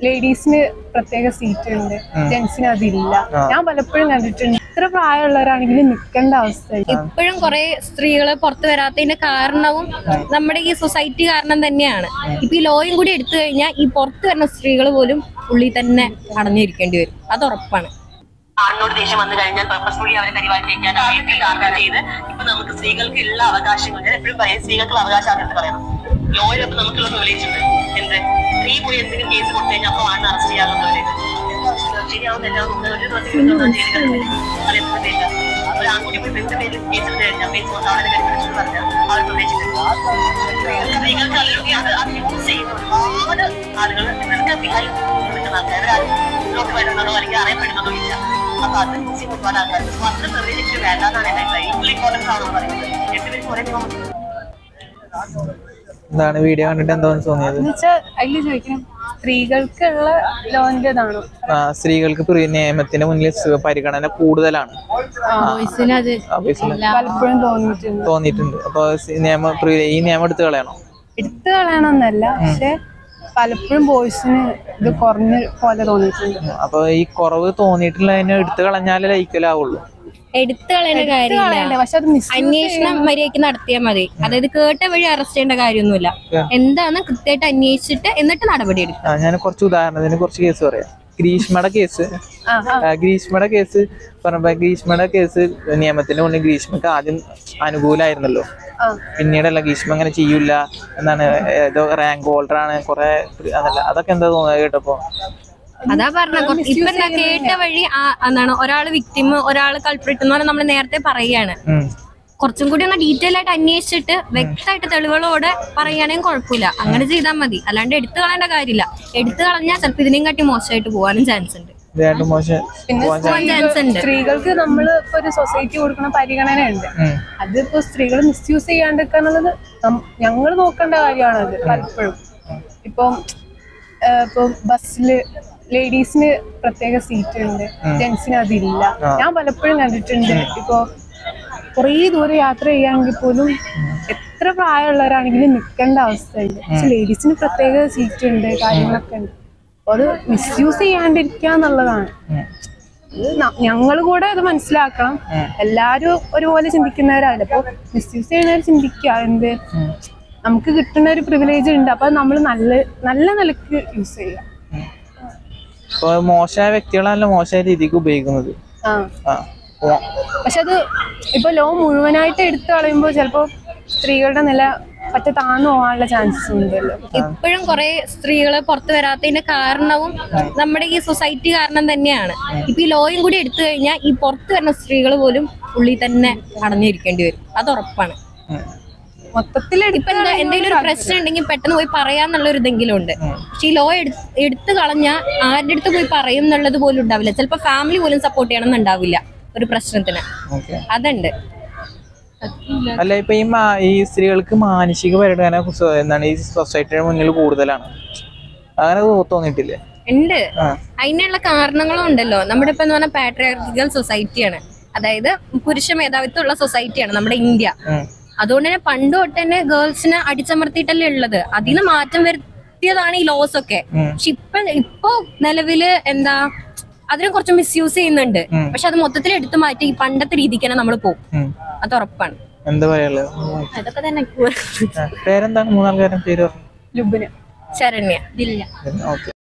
ലേഡീസിന് പ്രത്യേക സീറ്റ് ഉണ്ട് ജെന്റ്സിന് അതില്ല ആ. ഞാൻ പലപ്പോഴും കണ്ടിട്ടുണ്ട് ഇത്ര പ്രായമുള്ളവരാണെങ്കിലും നിൽക്കേണ്ട അവസ്ഥ ഇപ്പോഴും കുറെ സ്ത്രീകള് പുറത്തു വരാത്തതിന്റെ കാരണവും നമ്മുടെ ഈ സൊസൈറ്റി കാരണം തന്നെയാണ് ഇപ്പൊ ഈ ലോയും കൂടി എടുത്തു കഴിഞ്ഞാൽ ഈ പുറത്തു വരുന്ന സ്ത്രീകൾ പോലും ഉള്ളിൽ തന്നെ അടഞ്ഞിരിക്കേണ്ടി വരും അത് ഉറപ്പാണ് ആണിനോട് ദേഷ്യം വന്നു കഴിഞ്ഞാൽ പർപ്പസ്ഫുള്ളി അവരെ പരിപാലിക്കാൻ ആയിട്ട് ടാർഗറ്റ് ചെയ്ത് ഇപ്പൊ നമുക്ക് സ്ത്രീകൾക്ക് എല്ലാ അവകാശങ്ങളും ഞാൻ എപ്പോഴും പറയും സ്ത്രീകൾക്കുള്ള അവകാശമാണെന്ന് പറയണം ലോയിൽ ഇപ്പൊ നമുക്കുള്ള പ്രിവിലേജ് ഉണ്ട് എന്ത് സ്ത്രീ പോയി എന്തെങ്കിലും കേസ് കൊടുത്തു കഴിഞ്ഞാൽ അപ്പൊ ആണിനെ അറസ്റ്റ് ചെയ്യാനുള്ള പ്രിവിലേജ് ശരിയാവുന്നില്ല ഒരു ദിവസം അറിയപ്പെടുന്നില്ല ഒരു ആൺകുട്ടി പോയി പെണ്ണിന്റെ പേരിൽ കേസ് എടുത്ത് കഴിഞ്ഞാൽ കേസ് കൊണ്ട് അവരെ കരുപിടിച്ചു പറഞ്ഞാൽ അവർ പ്രവേശിച്ചിട്ടുണ്ട് സ്ത്രീകൾക്ക് അല്ലെങ്കിൽ അത് അത് യൂസ് ചെയ്യുന്ന ഒരുപാട് ആളുകൾ നിങ്ങൾക്ക് ബിഹാരി നിൽക്കുന്ന ആൾക്കാർ ഇതിലോട്ട് വരുന്നതോ അല്ലെങ്കിൽ അറിയപ്പെടുന്നതോ ഇല്ല അപ്പൊ അത് യൂസ് ചെയ്യുന്ന ഒരുപാട് ആൾക്കാർ അപ്പൊ അത്ര പ്രിവിലേജ് വേണ്ടാന്നാണ് എന്റെ അഭിപ്രായം ഈക്വൽ ഇമ്പോർട്ടൻസ് ആണെന്ന് പറയുന്നത് രണ്ടുപേരും കുറെ നിയമം എന്താണ് വീഡിയോ കണ്ടിട്ട് എന്താണെന്ന് തോന്നിയത് എന്ന് വെച്ചാൽ അതിൽ ചോദിക്കണം സ്ത്രീകൾക്കുള്ള ലോന്റേതാണോ ആ, സ്ത്രീകൾക്ക് പ്രി- നിയമത്തിന്റെ മുന്നിൽ സ് പരിഗണന കൂടുതലാണ് ബോയ്സിനത് ആ, ബേസില് പലപ്പോഴും തോന്നിയിട്ടുണ്ട് തോന്നിയിട്ടുണ്ട് അപ്പൊ സ് നിയമം പ്രി- ഈ നിയമം എടുത്ത് കളയണോ എടുത്തു കളയണമെന്നല്ല പക്ഷെ പലപ്പോഴും ബോയ്സിന് ഇത് കുറഞ്ഞ പോലെ തോന്നിയിട്ടുണ്ട് അപ്പൊ ഈ കുറവ് തോന്നിയിട്ടുള്ളതിനെ എടുത്ത് കളഞ്ഞാലേ ലൈക്കലാവുള്ളൂ എടുത്തു കളയേണ്ട കളയണ്ടേ കാര്യമില്ല പക്ഷെ അത് മിസ് അന്വേഷണം മര്യാദയ്ക്ക് നടത്തിയാൽ മതി അതായത് കേട്ട വഴി അറസ്റ്റ് ചെയ്യേണ്ട കാര്യമൊന്നുമില്ല എന്താണ് കൃത്യമായിട്ട് അന്വേഷിച്ചിട്ട് എന്നിട്ട് നടപടി എടുക്കും ആ, ഞാൻ കുറച്ച് ഉദാഹരണത്തിന് കുറച്ച് കേസ് പറയാം ഗ്രീഷ്മയുടെ കേസ് ആ ആ ആ, ഗ്രീഷ്മയുടെ കേസ് പറഞ്ഞപ്പോ ഗ്രീഷ്മയുടെ കേസ് നിയമത്തിന്റെ മുന്നിൽ ഗ്രീഷ്മക്ക് ആദ്യം അനുകൂലമായിരുന്നല്ലോ ആ പിന്നീടല്ല ഗ്രീഷ്മ അങ്ങനെ ചെയ്യൂല എന്നാണ് ഏതോ റാങ്ക് ഹോൾഡർ ആണ് കുറെ അതല്ല അതൊക്കെ എന്താ തോന്നുന്നത് കേട്ടപ്പോ അതാ പറഞ്ഞ ഇപ്പൊ എന്താ കേട്ട വഴി ആ- എന്താണ് ഒരാള് വിക്ടിം ഒരാള് കൾപ്രിറ്റ് എന്ന് പറഞ്ഞാൽ നമ്മൾ നേരത്തെ പറയുകയാണ് ഉം. കുറച്ചും കൂടി ഒന്ന് ഡീറ്റെയിൽ ആയിട്ട് അന്വേഷിച്ചിട്ട് വ്യക്തമായിട്ട് തെളിവുകളോടെ പറയുകയാണെങ്കിൽ കുഴപ്പമില്ല അങ്ങനെ ചെയ്താൽ മതി അല്ലാണ്ട് എടുത്തു കളയേണ്ട കാര്യമില്ല എടുത്തു കളഞ്ഞാൽ ചിലപ്പോൾ ഇതിനെയും കാട്ടി മോശമായിട്ട് പോകാനും ചാൻസ് ഉണ്ട് ഇതായിട്ട് മോശം പിന്നെ പോകാൻ ചാൻസ് ഉണ്ട് സ്ത്രീകൾക്ക് നമ്മൾ ഇപ്പൊ ഒരു സൊസൈറ്റി കൊടുക്കുന്ന പരിഗണന ഉണ്ട് ഉം. അതിപ്പോ സ്ത്രീകൾ മിസ്യൂസ് ചെയ്യാണ്ടിരിക്കാന്നുള്ളത് ഞങ്ങൾ നോക്കേണ്ട കാര്യമാണത് പലപ്പോഴും ഇപ്പം ഏഹ് ഇപ്പം ബസ്സില് ലേഡീസിന് പ്രത്യേക സീറ്റ് ഉണ്ട് ജെന്റ്സിന് അതില്ല ഞാൻ പലപ്പോഴും കണ്ടിട്ടുണ്ട് ഇപ്പൊ കുറേ ദൂരം യാത്ര ചെയ്യുകയാണെങ്കിൽ പോലും എത്ര പ്രായമുള്ളവരാണെങ്കിലും നിൽക്കേണ്ട അവസ്ഥയുണ്ട് പക്ഷെ ലേഡീസിന് പ്രത്യേക സീറ്റ് ഉണ്ട് കാര്യങ്ങളൊക്കെ ഉണ്ട് അപ്പൊ അത് മിസ്യൂസ് ചെയ്യാണ്ടിരിക്കുക എന്നുള്ളതാണ് ഉം. ഞങ്ങൾ കൂടെ അത് മനസ്സിലാക്കണം എല്ലാരും ഒരുപോലെ ചിന്തിക്കുന്നവരല്ല അപ്പൊ മിസ്യൂസ് ചെയ്യണവർ ചിന്തിക്കുക എന്ത് നമുക്ക് കിട്ടുന്ന ഒരു പ്രിവിലേജ് ഉണ്ട് അപ്പൊ നമ്മൾ നല്ല നല്ല നിലക്ക് യൂസ് ചെയ്യുക ഇപ്പൊ മോശമായ വ്യക്തികളല്ല മോശമായ രീതിക്ക് ഉപയോഗിക്കുന്നത് ആ ആ ഓ- പക്ഷെ അത് ഇപ്പൊ ലോ മുഴുവനായിട്ട് എടുത്തു കളയുമ്പോൾ ചിലപ്പോ സ്ത്രീകളുടെ നില പറ്റ താന്നു പോകാനുള്ള ചാൻസസ് ഉണ്ടല്ലോ ഇപ്പോഴും കുറെ സ്ത്രീകള് പുറത്തു വരാത്തതിന്റെ കാരണവും നമ്മുടെ ഈ സൊസൈറ്റി കാരണം തന്നെയാണ് ഇപ്പൊ ഈ ലോയും കൂടി എടുത്തു കഴിഞ്ഞാൽ ഈ പുറത്തു വരുന്ന സ്ത്രീകൾ പോലും ഉള്ളിൽ തന്നെ അടഞ്ഞിരിക്കേണ്ടി വരും അത് ഉറപ്പാണ് ഉം. മൊത്തത്തിൽ ഇപ്പൊ എന്താ എന്തെങ്കിലും ഒരു പ്രശ്നം ഉണ്ടെങ്കിൽ പെട്ടെന്ന് പോയി പറയാന്നുള്ള ഒരു ഇതെങ്കിലും ഉണ്ട് പക്ഷെ ഈ ലോ എടുത്തു കളഞ്ഞാൽ ആരുടെ അടുത്ത് പോയി പറയും എന്നുള്ളത് പോലും ഉണ്ടാവില്ല ചിലപ്പോ ഫാമിലി പോലും സപ്പോർട്ട് ചെയ്യണമെന്നുണ്ടാവില്ല ഒരു പ്രശ്നത്തിന് ഓക്കെ അതുണ്ട് അല്ല ഇപ്പൊ ഈ മാ- ഈ സ്ത്രീകൾക്ക് മാനസിക പരിഗണന സൊ- എന്താണ് ഈ സൊസൈറ്റിയുടെ മുന്നിൽ കൂടുതലാണ് അങ്ങനെ തോ- തോന്നിയിട്ടില്ലേ ഉണ്ട് ആ അതിനുള്ള കാരണങ്ങളും ഉണ്ടല്ലോ നമ്മുടെ ഇപ്പൊ എന്ന് പറഞ്ഞാൽ പാട്രിയാർക്കിക്കൽ സൊസൈറ്റിയാണ് അതായത് പുരുഷ മേധാവിത്വമുള്ള സൊസൈറ്റിയാണ് നമ്മുടെ ഇന്ത്യ ഉം. അതുകൊണ്ട് തന്നെ പണ്ട് തൊട്ട് തന്നെ ഗേൾസിനെ അടിച്ചമർത്തിയിട്ടല്ലേ ഉള്ളത് അതിന് മാറ്റം വരുത്തിയതാണ് ഈ ലോസ് ഒക്കെ ഉം. പക്ഷെ ഇപ്പൊ ഇപ്പൊ നിലവില് എന്താ അതിനെ കുറച്ച് മിസ്യൂസ് ചെയ്യുന്നുണ്ട് ഉം. പക്ഷെ അത് മൊത്തത്തിൽ എടുത്തു മാറ്റി ഈ പണ്ടത്തെ രീതിക്ക് തന്നെ നമ്മൾ പോകും ഉം. അത് ഉറപ്പാണ് എന്താ പറയാനുള്ളത് അതൊക്കെ തന്നെ ആ, പേരെന്താണ് മൂന്നാൾക്കാരും പേര് പറഞ്ഞു ലുബിന് ശരണ്യ ഇല്ല ഓക്കെ